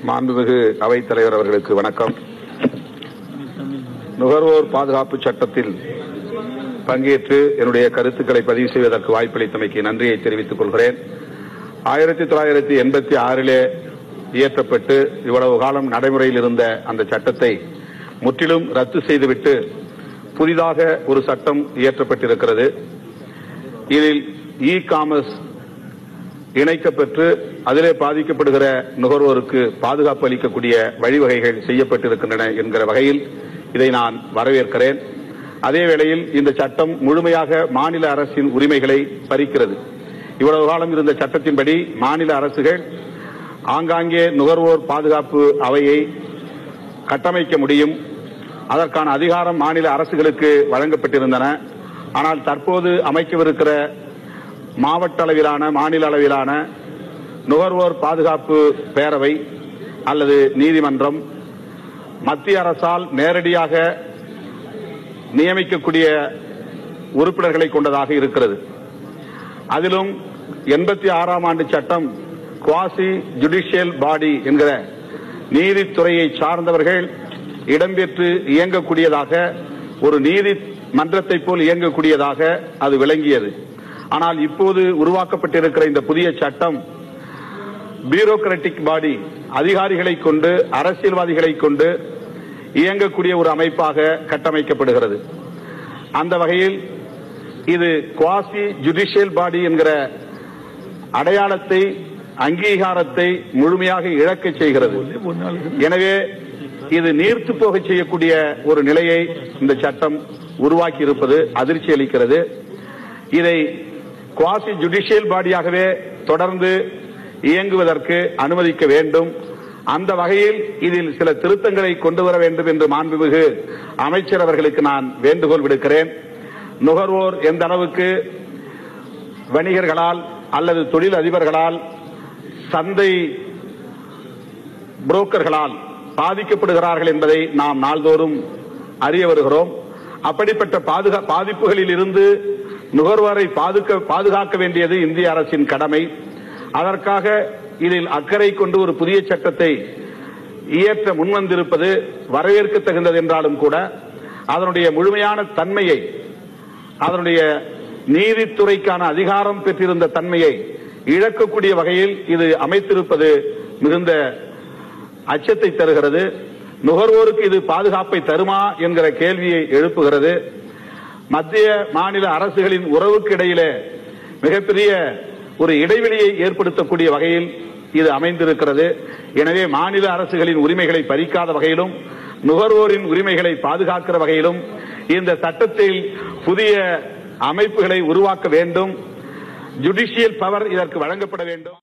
மாண்புமிகு அவைத் தலைவர் அவர்களுக்கு வணக்கம் நுகர்வோர் பாதுகாப்பு சட்டத்தில் பங்கேற்று என்னுடைய கருத்துக்களை பதிவு செய்வதற்கு வாய்ப்பளித்தமைக்கு நன்றியை தெரிவித்துக் கொள்கிறேன் ஆயிரத்தி தொள்ளாயிரத்தி எண்பத்தி ஆறிலே இயற்றப்பட்டு இவ்வளவு காலம் நடைமுறையில் இருந்த அந்த சட்டத்தை முற்றிலும் ரத்து செய்துவிட்டு புதிதாக ஒரு சட்டம் இயற்றப்பட்டிருக்கிறது இதில் இ காமர்ஸ் இணைக்கப்பெற்று அதிலே பாதிக்கப்படுகிற நுகர்வோருக்கு பாதுகாப்பு அளிக்கக்கூடிய வழிவகைகள் செய்யப்பட்டிருக்கின்றன என்கிற வகையில் இதை நான் வரவேற்கிறேன் அதே வேளையில் இந்த சட்டம் முழுமையாக மாநில அரசின் உரிமைகளை பறிக்கிறது இவ்வளவு காலம் இருந்த சட்டத்தின்படி மாநில அரசுகள் ஆங்காங்கே நுகர்வோர் பாதுகாப்பு அவையை கட்டமைக்க முடியும் அதற்கான அதிகாரம் மாநில அரசுகளுக்கு வழங்கப்பட்டிருந்தன ஆனால் தற்போது அமைக்கவிருக்கிற மாவட்ட அளவிலான மாநில அளவிலான நுகர்வோர் பாதுகாப்பு பேரவை அல்லது நீதிமன்றம் மத்திய அரசால் நேரடியாக நியமிக்கக்கூடிய உறுப்பினர்களை கொண்டதாக இருக்கிறது அதிலும் எண்பத்தி ஆறாம் ஆண்டு சட்டம் குவாசி ஜுடிஷியல் பாடி என்கிற நீதித்துறையை சார்ந்தவர்கள் இடம்பெற்று இயங்கக்கூடியதாக ஒரு நீதிமன்றத்தை போல் இயங்கக்கூடியதாக அது விளங்கியது ஆனால் இப்போது உருவாக்கப்பட்டிருக்கிற இந்த புதிய சட்டம் பியூரோக்ராட்டிக் பாடி அதிகாரிகளை கொண்டு அரசியல்வாதிகளை கொண்டு இயங்கக்கூடிய ஒரு அமைப்பாக கட்டமைக்கப்படுகிறது அந்த வகையில் இது குவாசி ஜுடிஷியல் பாடி என்கிற அடையாளத்தை அங்கீகாரத்தை முழுமையாக இழக்கச் செய்கிறது எனவே இது நீர்த்து போக செய்யக்கூடிய ஒரு நிலையை இந்த சட்டம் உருவாக்கி இருப்பது அதிர்ச்சி அளிக்கிறது இதை குவாசி ஜுடிஷியல் பாடியாகவே தொடர்ந்து இயங்குவதற்கு அனுமதிக்க வேண்டும் அந்த வகையில் இதில் சில திருத்தங்களை கொண்டு வர வேண்டும் என்று மாண்புமிகு அமைச்சர் அவர்களுக்கு நான் வேண்டுகோள் விடுக்கிறேன் நுகர்வோர் எந்த அளவுக்கு வணிகர்களால் அல்லது தொழில் அதிபர்களால் சந்தை புரோக்கர்களால் பாதிக்கப்படுகிறார்கள் என்பதை நாம் நாள்தோறும் அறிய வருகிறோம் அப்படிப்பட்ட பாதுகா பாதிப்புகளில் இருந்து நுகர்வோரை பாதுக்க பாதுகாக்க வேண்டியது இந்திய அரசின் கடமை அதற்காக இதில் அக்கறை கொண்டு ஒரு புதிய சட்டத்தை இயற்ற முன்வந்திருப்பது வரவேற்க தகுந்தது என்றாலும் கூட அதனுடைய முழுமையான தன்மையை அதனுடைய நீதித்துறைக்கான அதிகாரம் பெற்றிருந்த தன்மையை இழக்கக்கூடிய வகையில் இது அமைத்திருப்பது மிகுந்த அச்சத்தை தருகிறது நுகர்வோருக்கு இது பாதுகாப்பை தருமா என்கிற கேள்வியை எழுப்புகிறது மத்திய மாநில அரசுகளின் உறவுக்கு இடையிலே மிகப்பெரிய ஒரு இடைவெளியை ஏற்படுத்தக்கூடிய வகையில் இது அமைந்திருக்கிறது எனவே மாநில அரசுகளின் உரிமைகளை பறிக்காத வகையிலும் நுகர்வோரின் உரிமைகளை பாதுகாக்கிற வகையிலும் இந்த சட்டத்தில் புதிய அமைப்புகளை உருவாக்க வேண்டும் ஜுடிஷியல் பவர் இதற்கு வழங்கப்பட வேண்டும்